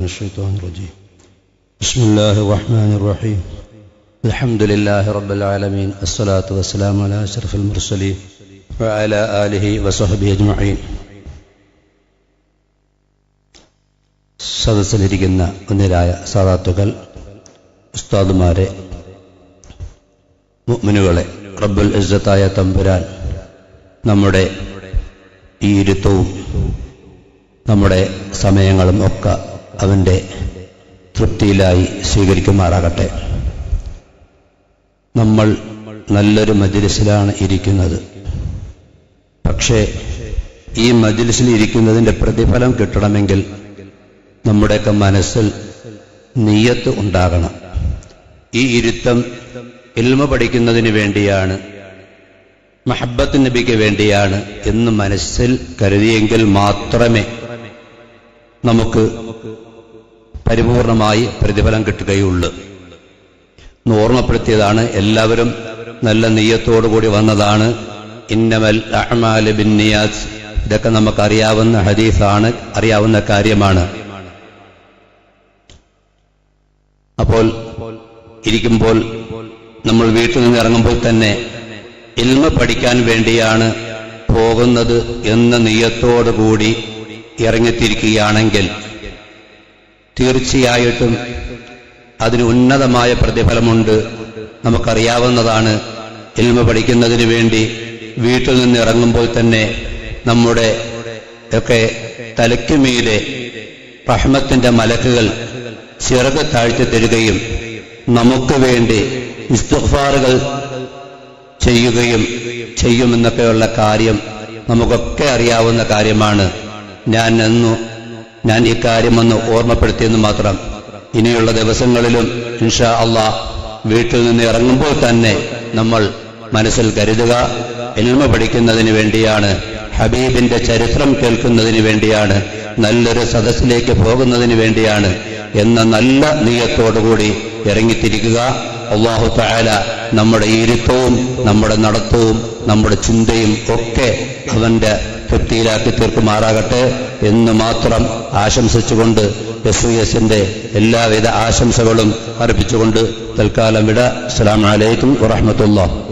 الشيطان الرجيم بسم الله الرحمن الرحيم الحمد لله رب العالمين الصلاة والسلام على أشرف المرسلين وعلى آله وصحبه أجمعين സദസ്സിലിരിക്കുന്ന ഒന്നിരായ സാദാത്തുകൾ ഉസ്താദുമാരെ മുഅ്മിനുകളെ റബ്ബുൽ ഇസ്സത്തായ തമ്പുരാൻ നമ്മുടെ ഈ ഇരുത്തവും നമ്മുടെ സമയങ്ങളും ഒക്കെ അവൻ്റെ തൃപ്തിയിലായി സ്വീകരിക്കുമാറാകട്ടെ നമ്മൾ നല്ലൊരു മജിലിസിലാണ് ഇരിക്കുന്നത് പക്ഷേ ഈ മജിലിസിൽ ഇരിക്കുന്നതിൻ്റെ പ്രതിഫലം കിട്ടണമെങ്കിൽ നമ്മുടെയൊക്കെ മനസ്സിൽ നീയത്ത് ഉണ്ടാകണം ഈ ഇരുത്തം ഇൽമ പഠിക്കുന്നതിന് വേണ്ടിയാണ് മഹബത്ത് നബിക്ക് വേണ്ടിയാണ് എന്ന് മനസ്സിൽ കരുതിയെങ്കിൽ മാത്രമേ നമുക്ക് പരിപൂർണമായി പ്രതിഫലം കിട്ടുകയുള്ളൂ എന്ന് ഓർമ്മപ്പെടുത്തിയതാണ് എല്ലാവരും നല്ല നെയ്യത്തോടുകൂടി വന്നതാണ് ഇന്നമൽ അഹ്മാല് ബിൻ നിയാസ് ഇതൊക്കെ നമുക്കറിയാവുന്ന ഹദീസാണ് അറിയാവുന്ന കാര്യമാണ് അപ്പോൾ ഇരിക്കുമ്പോൾ നമ്മൾ വീട്ടിൽ നിന്ന് ഇറങ്ങുമ്പോൾ തന്നെ ഇൽമ പഠിക്കാൻ വേണ്ടിയാണ് പോകുന്നത് എന്ന നെയ്യത്തോടുകൂടി ഇറങ്ങിത്തിരിക്കുകയാണെങ്കിൽ തീർച്ചയായിട്ടും അതിന് ഉന്നതമായ പ്രതിഫലമുണ്ട് നമുക്കറിയാവുന്നതാണ് ഇൽമ പഠിക്കുന്നതിന് വേണ്ടി വീട്ടിൽ നിന്ന് ഇറങ്ങുമ്പോൾ തന്നെ നമ്മുടെ ഒക്കെ തലയ്ക്കുമീതെ റഹ്മത്തിന്റെ മലക്കുകൾ ചിറക് താഴ്ത്തി തരികയും നമുക്ക് വേണ്ടി ഇസ്തുഫാറുകൾ ചെയ്യുകയും ചെയ്യുമെന്നൊക്കെയുള്ള കാര്യം നമുക്കൊക്കെ അറിയാവുന്ന കാര്യമാണ് ഞാൻ എന്നു ഞാൻ ഇക്കാര്യമൊന്ന് ഓർമ്മപ്പെടുത്തിയെന്ന് മാത്രം ഇനിയുള്ള ദിവസങ്ങളിലും ഇൻഷാ അള്ളാ വീട്ടിൽ നിന്ന് ഇറങ്ങുമ്പോൾ തന്നെ നമ്മൾ മനസ്സിൽ കരുതുക എൽമ പഠിക്കുന്നതിന് വേണ്ടിയാണ് ഹബീബിന്റെ ചരിത്രം കേൾക്കുന്നതിന് വേണ്ടിയാണ് നല്ലൊരു സദസ്സിലേക്ക് പോകുന്നതിന് വേണ്ടിയാണ് എന്ന നല്ല നീയത്തോടുകൂടി ഇറങ്ങിത്തിരിക്കുക അള്ളാഹു താല നമ്മുടെ ഇരുത്തവും നമ്മുടെ നടത്തവും നമ്മുടെ ചിന്തയും ഒക്കെ അവന്റെ തൃപ്തിയിലാക്കി തീർക്കുമാറാകട്ടെ എന്ന് മാത്രം ആശംസിച്ചുകൊണ്ട് എസ് യു എസിന്റെ എല്ലാവിധ ആശംസകളും അർപ്പിച്ചുകൊണ്ട് തൽക്കാലം വിട അസ്സലാമലൈക്കും വറഹമത്തുള്ള